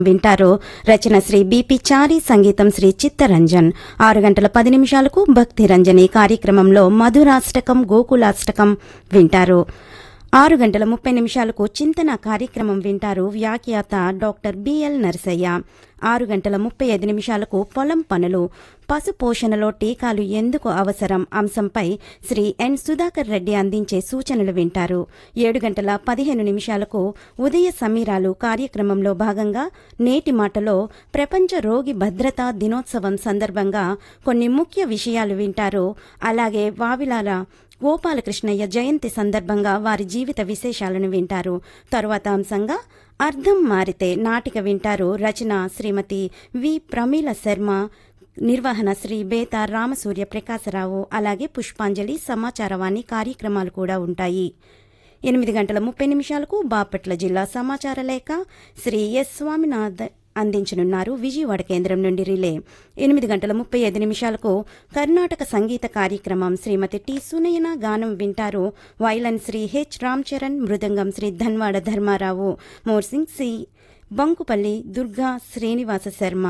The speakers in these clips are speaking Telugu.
వింటారు రచన శ్రీ బిపి చారి సంగీతం శ్రీ చిత్తరంజన్ ఆరు గంటల పది నిమిషాలకు భక్తి రంజని కార్యక్రమంలో మధురాష్టకం గోకులాష్టకం వింటారు ఆరు గంటల ముప్పై నిమిషాలకు చింతన కార్యక్రమం వింటారు వ్యాఖ్యాత డాక్టర్ బిఎల్ నరసయ్య ఆరు గంటల ముప్పై ఐదు నిమిషాలకు పొలం పనులు పశు పోషణలో టీకాలు ఎందుకు అవసరం అంశంపై శ్రీ ఎన్ సుధాకర్ రెడ్డి అందించే సూచనలు వింటారు ఏడు గంటల పదిహేను నిమిషాలకు ఉదయ సమీరాలు కార్యక్రమంలో భాగంగా నేటి మాటలో ప్రపంచ రోగి భద్రతా దినోత్సవం సందర్భంగా కొన్ని ముఖ్య విషయాలు వింటారు అలాగే వావిలాల గోపాలకృష్ణయ్య జయంతి సందర్భంగా వారి జీవిత విశేషాలను వింటారు తరువాత అంశంగా అర్థం మారితే నాటిక వింటారు రచన శ్రీమతి వి ప్రమీల శర్మ నిర్వహణ శ్రీ బేత రామసూర్య ప్రకాశరావు అలాగే పుష్పాంజలి సమాచారవాణి కార్యక్రమాలు కూడా ఉంటాయి ఎనిమిది గంటల ముప్పై నిమిషాలకు బాపట్ల జిల్లా సమాచార లేఖ శ్రీ ఎస్ స్వామినాథ్ అందించనున్నారు విజయవాడ కేంద్రం నుండి రిలే ఎనిమిది గంటల ముప్పై ఐదు నిమిషాలకు కర్ణాటక సంగీత కార్యక్రమం శ్రీమతి టి సునయన గానం వింటారు వైలన్ శ్రీ హెచ్ రామ్ చరణ్ మృదంగం శ్రీ ధన్వాడ ధర్మారావు మోర్సింగ్ శ్రీ బంకుపల్లి దుర్గా శ్రీనివాస శర్మ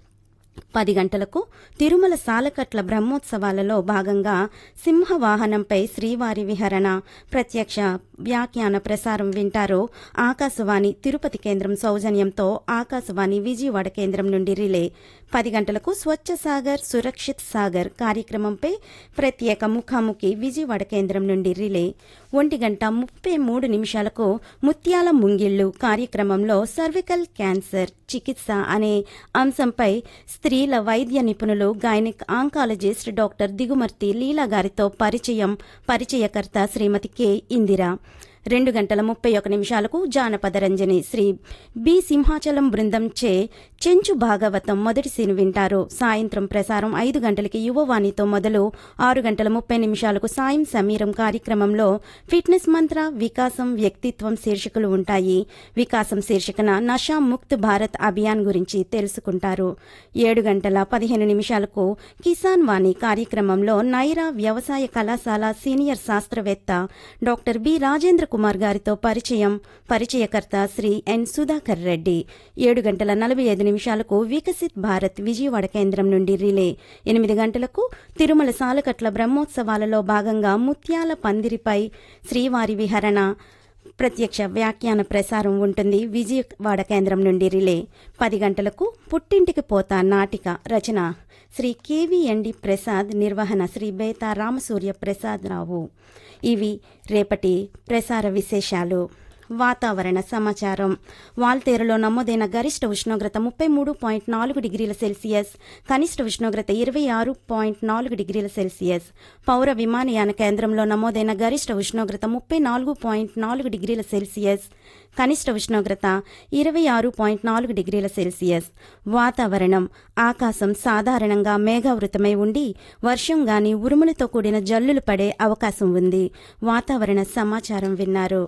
పది గంటలకు తిరుమల సాలకట్ల బ్రహ్మోత్సవాలలో భాగంగా సింహవాహనంపై శ్రీవారి విహరణ ప్రత్యక్ష వ్యాఖ్యాన ప్రసారం వింటారు ఆకాశవాణి తిరుపతి కేంద్రం సౌజన్యంతో ఆకాశవాణి విజయవాడ కేంద్రం నుండి రిలే పది గంటలకు స్వచ్ఛ సాగర్ సురక్షిత్ సాగర్ కార్యక్రమంపై ప్రత్యేక ముఖాముఖి విజయవాడ కేంద్రం నుండి రిలే ఒంటి గంట ముప్పై మూడు నిమిషాలకు ముత్యాల ముంగిళ్లు కార్యక్రమంలో సర్వికల్ క్యాన్సర్ చికిత్స అనే అంశంపై స్త్రీల వైద్య నిపుణులు gynaec oncologist doctor Digumarthi Leela గారితో పరిచయం పరిచయకర్త శ్రీమతి కె ఇందిరా రెండు గంటల ముప్పై ఒక నిమిషాలకు జానపద రంజని శ్రీ బి సింహాచలం బృందం చే చెంచు భాగవతం మొదటి సీను వింటారు సాయంత్రం ప్రసారం ఐదు గంటలకి యువవాణితో మొదలు ఆరు గంటల ముప్పై నిమిషాలకు సాయం సమీరం కార్యక్రమంలో ఫిట్నెస్ మంత్ర వికాసం వ్యక్తిత్వం శీర్షికలు ఉంటాయి వికాసం శీర్షికన నషా ముక్త్ భారత్ అభియాన్ గురించి తెలుసుకుంటారు ఏడు గంటల పదిహేను నిమిషాలకు కిసాన్ వాణి కార్యక్రమంలో నైరా వ్యవసాయ కళాశాల సీనియర్ శాస్త్రవేత్త డాక్టర్ బి రాజేంద్ర కుమార్ గారితో పరిచయం పరిచయకర్త శ్రీ ఎన్ సుధాకర్ రెడ్డి ఏడు గంటల నలభై ఐదు నిమిషాలకు వికసిత్ భారత్ విజయవాడ కేంద్రం నుండి రిలే ఎనిమిది గంటలకు తిరుమల సాలకట్ల బ్రహ్మోత్సవాలలో భాగంగా ముత్యాల పందిరిపై శ్రీవారి విహరణ ప్రత్యక్ష వ్యాఖ్యాన ప్రసారం ఉంటుంది విజయవాడ కేంద్రం నుండి రిలే పది గంటలకు పుట్టింటికి పోతా నాటిక రచన శ్రీ కేవీఎండి ప్రసాద్ నిర్వహణ శ్రీ బేతా రామసూర్య ప్రసాద్ రావు ఇవి రేపటి ప్రసార విశేషాలు వాతావరణ సమాచారం వాల్తేరులో నమోదైన గరిష్ట ఉష్ణోగ్రత ముప్పై మూడు పాయింట్ నాలుగు డిగ్రీల సెల్సియస్ కనిష్ట ఉష్ణోగ్రత ఇరవై ఆరు పాయింట్ నాలుగు డిగ్రీల సెల్సియస్ పౌర విమానయాన కేంద్రంలో నమోదైన గరిష్ట ఉష్ణోగ్రత ముప్పై నాలుగు పాయింట్ నాలుగు డిగ్రీల సెల్సియస్ కనిష్ట ఉష్ణోగ్రత ఇరవై ఆరు పాయింట్ నాలుగు డిగ్రీల సెల్సియస్ వాతావరణం ఆకాశం సాధారణంగా మేఘావృతమై ఉండి వర్షం గాని ఉరుములతో కూడిన జల్లులు పడే అవకాశం ఉంది వాతావరణ సమాచారం విన్నారు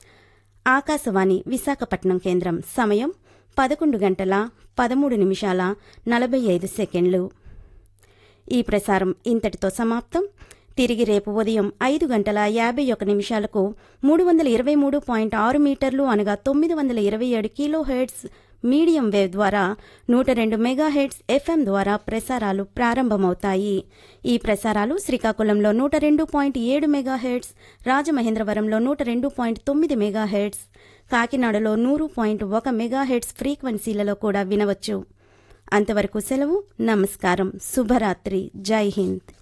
ఆకాశవాణి విశాఖపట్నం కేంద్రం సమయం పదకొండు గంటల పదమూడు నిమిషాల నలభై ఐదు సెకండ్లు ఈ ప్రసారం ఇంతటితో సమాప్తం తిరిగి రేపు ఉదయం ఐదు గంటల యాభై ఒక నిమిషాలకు మూడు వందల ఇరవై మూడు పాయింట్ ఆరు మీటర్లు అనగా తొమ్మిది వందల ఇరవై ఏడు కిలో హెడ్స్ మీడియం వేవ్ ద్వారా నూట రెండు మెగా హెడ్స్ ఎఫ్ఎం ద్వారా ప్రసారాలు ప్రారంభమవుతాయి ఈ ప్రసారాలు శ్రీకాకుళంలో నూట రెండు పాయింట్ ఏడు మెగా హెడ్స్ రాజమహేంద్రవరంలో నూట రెండు పాయింట్ తొమ్మిది మెగా హెడ్స్ కాకినాడలో నూరు పాయింట్ ఒక మెగా హెడ్స్ ఫ్రీక్వెన్సీలలో కూడా వినవచ్చు అంతవరకు సెలవు నమస్కారం శుభరాత్రి జై హింద్